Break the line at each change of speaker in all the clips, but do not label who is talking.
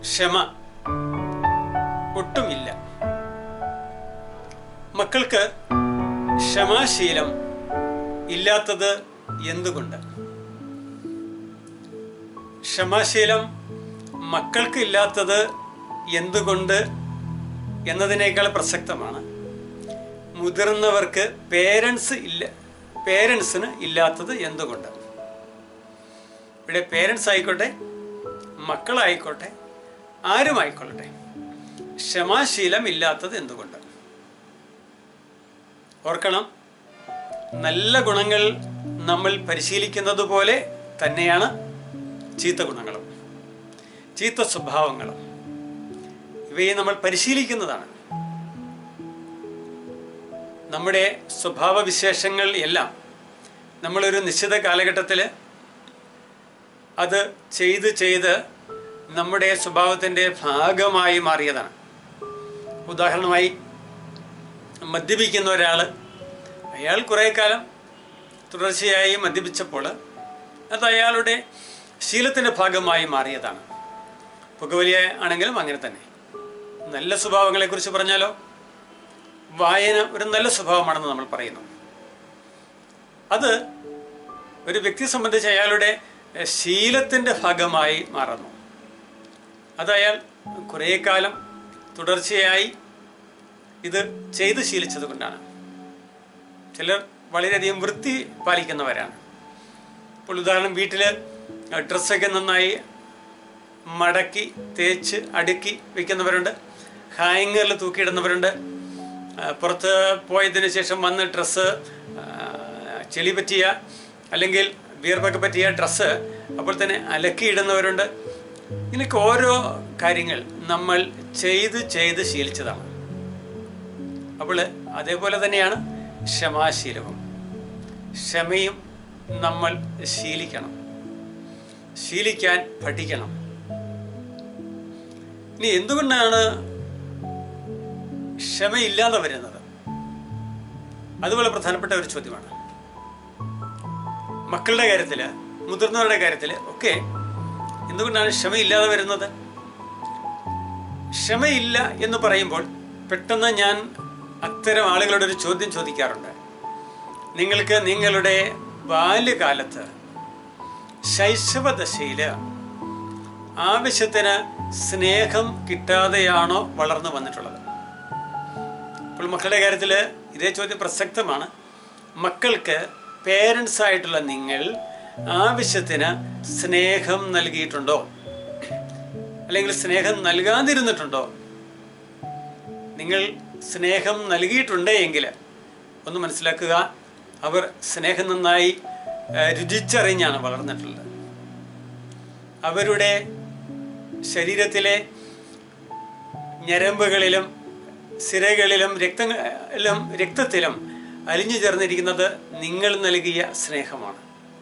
ക്ഷമ ഒട്ടുമില്ല മക്കൾക്ക് ക്ഷമാശീലം ഇല്ലാത്തത് എന്തുകൊണ്ട് ക്ഷമാശീലം മക്കൾക്ക് ഇല്ലാത്തത് എന്തുകൊണ്ട് എന്നതിനേക്കാൾ പ്രസക്തമാണ് മുതിർന്നവർക്ക് പേരൻസ് ഇല്ല പേരൻസിന് ഇല്ലാത്തത് എന്തുകൊണ്ട് ഇവിടെ പേരൻസ് ആയിക്കോട്ടെ മക്കളായിക്കോട്ടെ ആരുമായിക്കൊള്ളട്ടെ ക്ഷമാശീലം ഇല്ലാത്തത് എന്തുകൊണ്ട് ഓർക്കണം നല്ല ഗുണങ്ങൾ നമ്മൾ പരിശീലിക്കുന്നത് പോലെ തന്നെയാണ് ചീത്ത ഗുണങ്ങളും ചീത്ത സ്വഭാവങ്ങളും ഇവയെ നമ്മൾ പരിശീലിക്കുന്നതാണ് നമ്മുടെ സ്വഭാവവിശേഷങ്ങൾ എല്ലാം നമ്മളൊരു നിശ്ചിത കാലഘട്ടത്തിൽ അത് ചെയ്ത് ചെയ്ത് നമ്മുടെ സ്വഭാവത്തിൻ്റെ ഭാഗമായി മാറിയതാണ് ഉദാഹരണമായി മദ്യപിക്കുന്ന ഒരാൾ അയാൾ കുറേ കാലം തുടർച്ചയായി മദ്യപിച്ചപ്പോൾ അത് അയാളുടെ ശീലത്തിൻ്റെ ഭാഗമായി മാറിയതാണ് പുകവലിയ ആണെങ്കിലും അങ്ങനെ തന്നെ നല്ല സ്വഭാവങ്ങളെക്കുറിച്ച് പറഞ്ഞാലോ വായന ഒരു നല്ല സ്വഭാവമാണെന്ന് നമ്മൾ പറയുന്നു അത് ഒരു വ്യക്തിയെ സംബന്ധിച്ച് അയാളുടെ എഹ്, ശീലത്തിൻ്റെ ഭാഗമായി മാറുന്നു അത് അയാൾ കുറേ കാലം തുടർച്ചയായി ഇത് ചെയ്ത് ശീലിച്ചത് കൊണ്ടാണ് ചിലർ വളരെയധികം വൃത്തി പാലിക്കുന്നവരാണ് ഇപ്പോൾ ഉദാഹരണം വീട്ടിൽ ഡ്രസ്സൊക്കെ നന്നായി മടക്കി തേച്ച് അടുക്കി വെക്കുന്നവരുണ്ട് ഹാങ്ങറിൽ തൂക്കിയിടുന്നവരുണ്ട് ആ, പുറത്ത് പോയതിന് ശേഷം വന്ന് ഡ്രസ്സ് ചെളി പറ്റിയ അല്ലെങ്കിൽ വിയർപ്പൊക്കെ പറ്റിയ ഡ്രസ്സ് അപ്പോൾ തന്നെ അലക്കിയിടുന്നവരുണ്ട് ഇങ്ങനെയൊക്കെ ഓരോ കാര്യങ്ങൾ നമ്മൾ ചെയ്ത് ചെയ്ത് ശീലിച്ചതാണ് അപ്പോൾ അതേപോലെ തന്നെയാണ് ക്ഷമാശീലവും ക്ഷമയും നമ്മൾ ശീലിക്കണം ശീലിക്കാൻ പഠിക്കണം ഇനി എന്തുകൊണ്ടാണ് ക്ഷമയില്ലാതെ വരുന്നത് അതുപോലെ പ്രധാനപ്പെട്ട ഒരു ചോദ്യമാണ് മക്കളുടെ കാര്യത്തിൽ മുതിർന്നവരുടെ കാര്യത്തിൽ ഒക്കെ എന്തുകൊണ്ടാണ് ക്ഷമയില്ലാതെ വരുന്നത് ക്ഷമയില്ല എന്ന് പറയുമ്പോൾ പെട്ടെന്ന് ഞാൻ അത്തരം ആളുകളോട് ഒരു ചോദ്യം ചോദിക്കാറുണ്ട് നിങ്ങൾക്ക് നിങ്ങളുടെ ബാല്യകാലത്ത് ശൈശവദശയിൽ ആവശ്യത്തിന് സ്നേഹം കിട്ടാതെയാണോ വളർന്നു വന്നിട്ടുള്ളത് ഇപ്പോൾ മക്കളുടെ കാര്യത്തിൽ ഇതേ ചോദ്യം പ്രസക്തമാണ് മക്കൾക്ക് പേരൻസ് ആയിട്ടുള്ള നിങ്ങൾ ആവശ്യത്തിന് സ്നേഹം നൽകിയിട്ടുണ്ടോ അല്ലെങ്കിൽ സ്നേഹം നൽകാതിരുന്നിട്ടുണ്ടോ നിങ്ങൾ സ്നേഹം നൽകിയിട്ടുണ്ട് എങ്കിൽ ഒന്ന് മനസ്സിലാക്കുക അവർ സ്നേഹം നന്നായി ആ, രുചിച്ചറിഞ്ഞാണ് വളർന്നിട്ടുള്ളത് അവരുടെ ശരീരത്തിലെ ഞരമ്പുകളിലും സിരകളിലും രക്തങ്ങളിലും രക്തത്തിലും അലിഞ്ഞു ചേർന്നിരിക്കുന്നത് നിങ്ങൾ നൽകിയ സ്നേഹമാണ്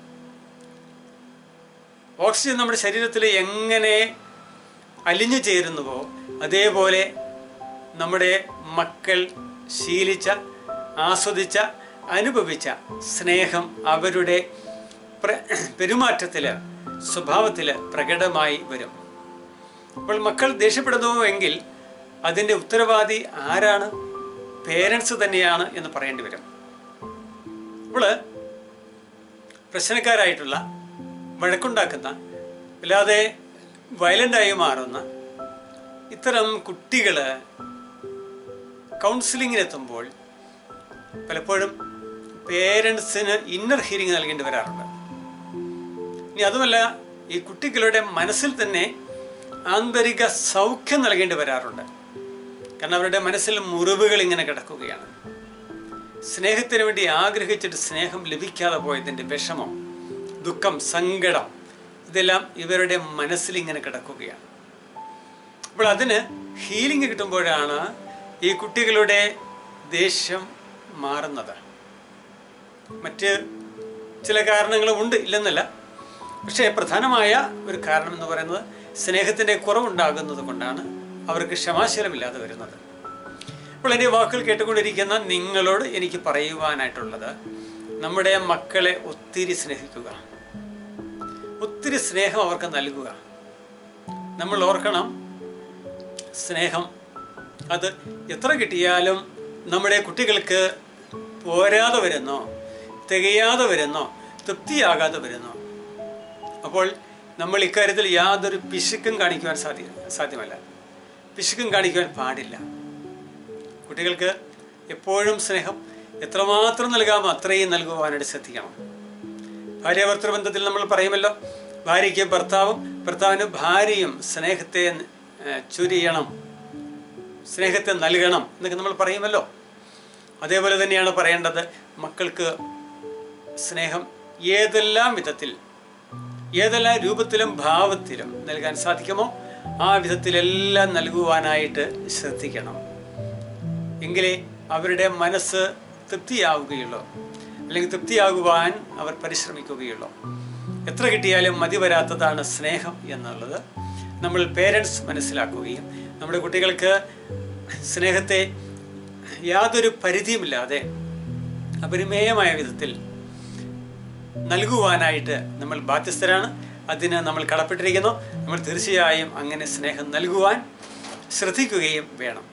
ഓക്സിജൻ നമ്മുടെ ശരീരത്തിൽ എങ്ങനെ അലിഞ്ഞു ചേരുന്നുവോ അതേപോലെ നമ്മുടെ മക്കൾ ശീലിച്ച ആസ്വദിച്ച അനുഭവിച്ച സ്നേഹം അവരുടെ പ്ര പെരുമാറ്റത്തിൽ സ്വഭാവത്തിൽ പ്രകടമായി വരും അപ്പോൾ മക്കൾ ദേഷ്യപ്പെടുന്നു എങ്കിൽ അതിൻ്റെ ഉത്തരവാദി ആരാണ് പേരൻസ് തന്നെയാണ് എന്ന് പറയേണ്ടി വരും അപ്പോൾ പ്രശ്നക്കാരായിട്ടുള്ള വഴക്കുണ്ടാക്കുന്ന അല്ലാതെ വയലൻ്റായി മാറുന്ന ഇത്തരം കുട്ടികൾ കൗൺസിലിങ്ങിനെത്തുമ്പോൾ പലപ്പോഴും പേരൻസിന് ഇന്നർ ഹീലിംഗ് നൽകേണ്ടി വരാറുണ്ട് ഇനി അതുമല്ല ഈ കുട്ടികളുടെ മനസ്സിൽ തന്നെ ആന്തരിക സൗഖ്യം നൽകേണ്ടി വരാറുണ്ട് കാരണം അവരുടെ മനസ്സിൽ മുറിവുകൾ ഇങ്ങനെ കിടക്കുകയാണ് സ്നേഹത്തിന് വേണ്ടി ആഗ്രഹിച്ചിട്ട് സ്നേഹം ലഭിക്കാതെ പോയതിൻ്റെ വിഷമം ദുഃഖം സങ്കടം ഇതെല്ലാം ഇവരുടെ മനസ്സിൽ ഇങ്ങനെ കിടക്കുകയാണ് അപ്പോൾ അതിന് ഹീലിംഗ് കിട്ടുമ്പോഴാണ് ഈ കുട്ടികളുടെ ദേഷ്യം മാറുന്നത് മറ്റ് ചില കാരണങ്ങളും ഉണ്ട് ഇല്ലെന്നല്ല പക്ഷേ പ്രധാനമായ ഒരു കാരണം എന്ന് പറയുന്നത് സ്നേഹത്തിൻ്റെ കുറവുണ്ടാകുന്നത് കൊണ്ടാണ് അവർക്ക് ക്ഷമാശീലമില്ലാതെ വരുന്നത് അപ്പോൾ എൻ്റെ വാക്കുകൾ കേട്ടുകൊണ്ടിരിക്കുന്ന നിങ്ങളോട് എനിക്ക് പറയുവാനായിട്ടുള്ളത് നമ്മുടെ മക്കളെ ഒത്തിരി സ്നേഹിക്കുക ഒത്തിരി സ്നേഹം അവർക്ക് നൽകുക നമ്മൾ ഓർക്കണം സ്നേഹം അത് എത്ര കിട്ടിയാലും നമ്മുടെ കുട്ടികൾക്ക് പോരാതെ വരുന്നോ തികയാതെ വരുന്നോ തൃപ്തിയാകാതെ വരുന്നോ അപ്പോൾ നമ്മൾ ഇക്കാര്യത്തിൽ യാതൊരു പിശുക്കും കാണിക്കുവാൻ സാധ്യ സാധ്യമല്ല പിശുക്കും കാണിക്കുവാൻ പാടില്ല കുട്ടികൾക്ക് എപ്പോഴും സ്നേഹം എത്രമാത്രം നൽകാമോ അത്രയും നൽകുവാനായിട്ട് ശ്രദ്ധിക്കണം ഭാര്യാഭർത്തൃ ബന്ധത്തിൽ നമ്മൾ പറയുമല്ലോ ഭാര്യയ്ക്ക് ഭർത്താവും ഭർത്താവിന് ഭാര്യയും സ്നേഹത്തെ ഏഹ്, ചുരിയണം സ്നേഹത്തെ നൽകണം എന്നൊക്കെ നമ്മൾ പറയുമല്ലോ അതേപോലെ തന്നെയാണ് പറയേണ്ടത് മക്കൾക്ക് സ്നേഹം ഏതെല്ലാം വിധത്തിൽ ഏതെല്ലാം രൂപത്തിലും ഭാവത്തിലും നൽകാൻ സാധിക്കുമോ ആ വിധത്തിലെല്ലാം നൽകുവാനായിട്ട് ശ്രദ്ധിക്കണം എങ്കിലേ അവരുടെ മനസ്സ് തൃപ്തിയാവുകയുള്ളൂ അല്ലെങ്കിൽ തൃപ്തിയാകുവാൻ അവർ പരിശ്രമിക്കുകയുള്ളൂ എത്ര കിട്ടിയാലും മതി വരാത്തതാണ് സ്നേഹം എന്നുള്ളത് നമ്മൾ പേരൻസ് മനസ്സിലാക്കുകയും നമ്മുടെ കുട്ടികൾക്ക് സ്നേഹത്തെ യാതൊരു പരിധിയുമില്ലാതെ അപരിമേയമായ വിധത്തിൽ നൽകുവാനായിട്ട് നമ്മൾ ബാധ്യസ്ഥരാണ് അതിന് നമ്മൾ കടപ്പെട്ടിരിക്കുന്നു നമ്മൾ തീർച്ചയായും അങ്ങനെ സ്നേഹം നൽകുവാൻ ശ്രദ്ധിക്കുകയും വേണം